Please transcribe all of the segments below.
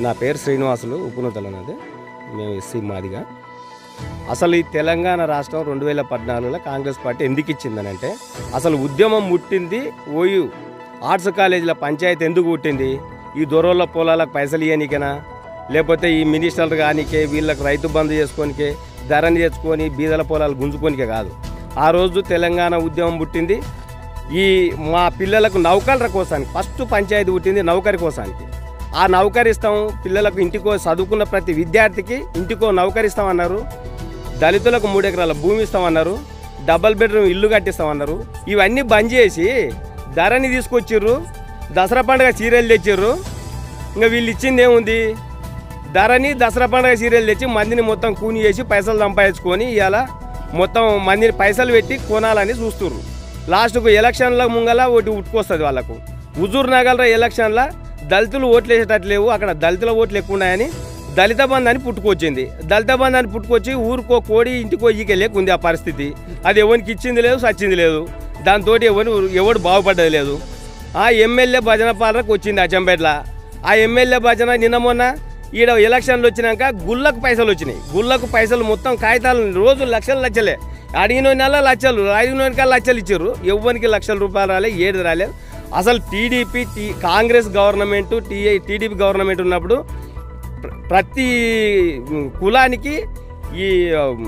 నా పేరు శ్రీనివాసులు ఉప్పునూతలు అన్నది మేము ఎస్సీ మాదిగా అసలు ఈ తెలంగాణ రాష్ట్రం రెండు వేల పద్నాలుగులో కాంగ్రెస్ పార్టీ ఎందుకు ఇచ్చిందనంటే అసలు ఉద్యమం ముట్టింది ఓయు ఆర్ట్స్ కాలేజీల పంచాయతీ ఎందుకు పుట్టింది ఈ దొరల పొలాలకు పైసలు ఇవ్వనికేనా లేకపోతే ఈ మినిస్టర్లు కానికే వీళ్ళకి రైతు బంధు చేసుకోనికే ధరని తెచ్చుకొని బీదల పొలాలు గుంజుకోనికే కాదు ఆ రోజు తెలంగాణ ఉద్యమం పుట్టింది ఈ మా పిల్లలకు నౌకర్ల కోసానికి ఫస్ట్ పంచాయతీ పుట్టింది నౌకరి కోసానికి ఆ నౌకరి ఇస్తాం పిల్లలకు ఇంటికో చదువుకున్న ప్రతి విద్యార్థికి ఇంటికో నౌకరి ఇస్తామన్నారు దళితులకు మూడు ఎకరాల భూమి ఇస్తామన్నారు డబల్ బెడ్రూమ్ ఇల్లు కట్టిస్తామన్నారు ఇవన్నీ బంద్ చేసి ధరని తీసుకొచ్చిర్రు దసరా పండుగ చీరలు తెచ్చిర్రు ఇంకా వీళ్ళు ఇచ్చింది ఏముంది ధరని దసరా పండుగ చీరలు తెచ్చి మందిని మొత్తం కూని చేసి పైసలు సంపాదించుకొని ఇవాళ మొత్తం మందిని పైసలు పెట్టి కొనాలని చూస్తుర్రు లాస్ట్కు ఎలక్షన్ల ముంగల ఒకటి ఉట్టుకొస్తుంది వాళ్ళకు హుజూర్ నగర్ ఎలక్షన్ల దళితులు ఓట్లు వేసేటట్లు లేవు అక్కడ దళితుల ఓట్లు ఎక్కువ ఉన్నాయని దళిత బంధు అని పుట్టుకొచ్చింది దళిత బంధు అని పుట్టుకొచ్చి ఊరికో కోడి ఇంటికో ఈకే లేకుంది ఆ పరిస్థితి అది ఎవరికి ఇచ్చింది లేదు సచ్చింది లేదు దాంతో ఎవరు ఎవడు బాగుపడ్డది లేదు ఆ ఎమ్మెల్యే భజన పాలనకు వచ్చింది అచ్చంపేటలో ఆ ఎమ్మెల్యే భజన నిన్న మొన్న ఈడ ఎలక్షన్లు వచ్చినాక గుళ్ళకు పైసలు వచ్చినాయి గుళ్ళకు పైసలు మొత్తం కాగితాలు రోజు లక్షలు లక్షలే అడిగిన నెల లక్షలు అడిగిన లక్షలు ఇచ్చారు ఎవ్వరికి లక్షల రూపాయలు రాలే ఏడు రాలేదు అసలు టీడీపీ టీ కాంగ్రెస్ గవర్నమెంట్ టీఐ టీడీపీ గవర్నమెంట్ ఉన్నప్పుడు ప్ర- ప్రతి ఉమ్, కులానికి ఈ ఉమ్,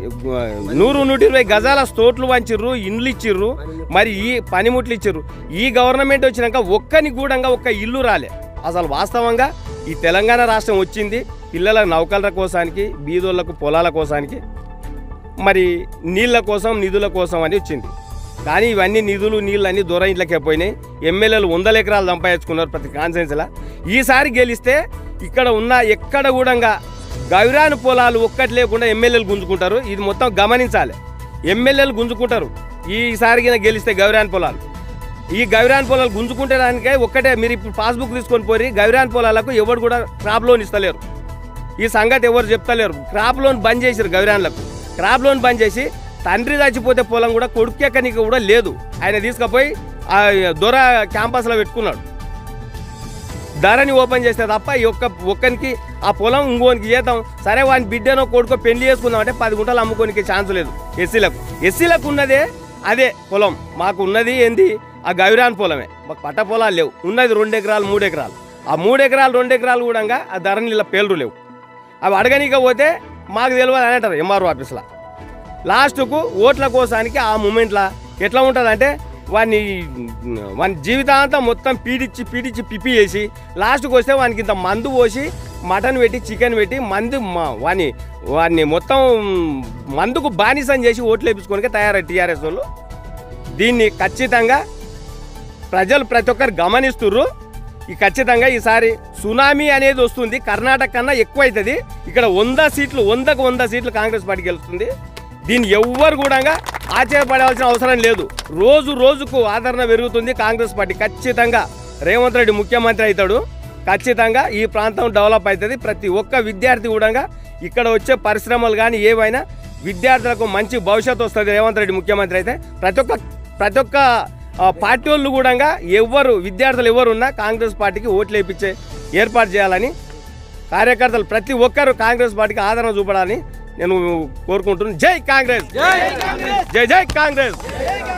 నూరు నూట ఇరవై గజాల స్తోట్లు వంచిర్రు ఇండ్లు ఇచ్చిర్రు మరి ఈ పనిముట్లు ఇచ్చిర్రు ఈ గవర్నమెంట్ వచ్చినాక ఒక్కని గూడంగా ఒక్క ఇల్లు రాలే అసలు వాస్తవంగా ఈ తెలంగాణ రాష్ట్రం వచ్చింది పిల్లల నౌకల కోసానికి బీదోళ్లకు పొలాల కోసానికి మరి నీళ్ళ కోసం నిధుల కోసం అని వచ్చింది కానీ ఇవన్నీ నిధులు నీళ్ళు అన్నీ దూరం ఇంట్లోకి పోయినాయి ఎమ్మెల్యేలు వందల ఎకరాలు సంపాదించుకున్నారు ప్రతి కాన్సెన్స్లా ఈసారి గెలిస్తే ఇక్కడ ఉన్న ఎక్కడ కూడా గౌరాని పొలాలు ఒక్కటి లేకుండా ఎమ్మెల్యేలు గుంజుకుంటారు ఇది మొత్తం గమనించాలి ఎమ్మెల్యేలు గుంజుకుంటారు ఈసారి గెలిస్తే గౌరాని పొలాలు ఈ గౌరాన్ పొలాలు గుంజుకుంటే దానికే ఒక్కటే మీరు ఇప్పుడు పాస్బుక్ తీసుకొని పోయి గౌరాన్ పొలాలకు ఎవరు కూడా క్రాప్ లోన్ ఇస్తలేరు ఈ సంగతి ఎవరు చెప్తలేరు క్రాప్ లోన్ బంద్ చేసారు గౌరాన్లకు క్రాప్ లోన్ బంద్ చేసి తండ్రి చచ్చిపోతే పొలం కూడా కొడుకెక్కనికి కూడా లేదు ఆయన తీసుకుపోయి ఆ దొర క్యాంపస్లో పెట్టుకున్నాడు ధరని ఓపెన్ చేస్తే తప్ప ఈ ఒక్క ఒక్కనికి ఆ పొలం ఇంకోనికి చేద్దాం సరే వాని బిడ్డనో కొడుకో పెళ్లి చేసుకుందాం అంటే పది గుంటలు అమ్ముకోనికి ఛాన్స్ లేదు ఎస్సీలకు ఎస్సీలకు ఉన్నదే అదే పొలం మాకు ఉన్నది ఏంది ఆ గౌరాన్ పొలమే మాకు పట్ట పొలాలు లేవు ఉన్నది రెండు ఎకరాలు మూడు ఎకరాలు ఆ మూడు ఎకరాలు రెండు ఎకరాలు కూడా ఆ ధరని ఇలా పేర్లు లేవు అవి అడగనీక పోతే మాకు తెలియదు అని అంటారు ఎంఆర్ఓ ఆఫీస్లో లాస్ట్కు ఓట్ల కోసానికి ఆ మూమెంట్లో ఎట్లా ఉంటుంది అంటే వాడిని వాని జీవితాంతం మొత్తం పీడిచ్చి పీడిచ్చి పిప్పి చేసి లాస్ట్కి వస్తే వానికి ఇంత మందు పోసి మటన్ పెట్టి చికెన్ పెట్టి మందు మా- వాని వాడిని మొత్తం మందుకు బానిసం చేసి ఓట్లు వేపించుకోనికే తయారయ్యారు టీఆర్ఎస్ వాళ్ళు దీన్ని ఖచ్చితంగా ప్రజలు ప్రతి ఒక్కరు గమనిస్తుర్రు ఈ ఖచ్చితంగా ఈసారి సునామీ అనేది వస్తుంది కర్ణాటక కన్నా ఎక్కువ అవుతుంది ఇక్కడ వంద సీట్లు వందకు వంద సీట్లు కాంగ్రెస్ పార్టీ గెలుస్తుంది దీన్ని ఎవ్వరు కూడా ఆశ్చర్యపడాల్సిన అవసరం లేదు రోజు రోజుకు ఆదరణ పెరుగుతుంది కాంగ్రెస్ పార్టీ ఖచ్చితంగా రేవంత్ రెడ్డి ముఖ్యమంత్రి అవుతాడు ఖచ్చితంగా ఈ ప్రాంతం డెవలప్ అవుతుంది ప్రతి ఒక్క విద్యార్థి కూడా ఇక్కడ వచ్చే పరిశ్రమలు కానీ ఏవైనా విద్యార్థులకు మంచి భవిష్యత్తు వస్తుంది రేవంత్ రెడ్డి ముఖ్యమంత్రి అయితే ప్రతి ఒక్క ప్రతి ఒక్క ఆ, పార్టీ వాళ్ళు కూడా ఎవరు విద్యార్థులు ఎవరు ఉన్నా కాంగ్రెస్ పార్టీకి ఓట్లు వేయించే ఏర్పాటు చేయాలని కార్యకర్తలు ప్రతి ఒక్కరు కాంగ్రెస్ పార్టీకి ఆదరణ చూపడాలని నేను కోరుకుంటున్నాను జై కాంగ్రెస్ జై జై కాంగ్రెస్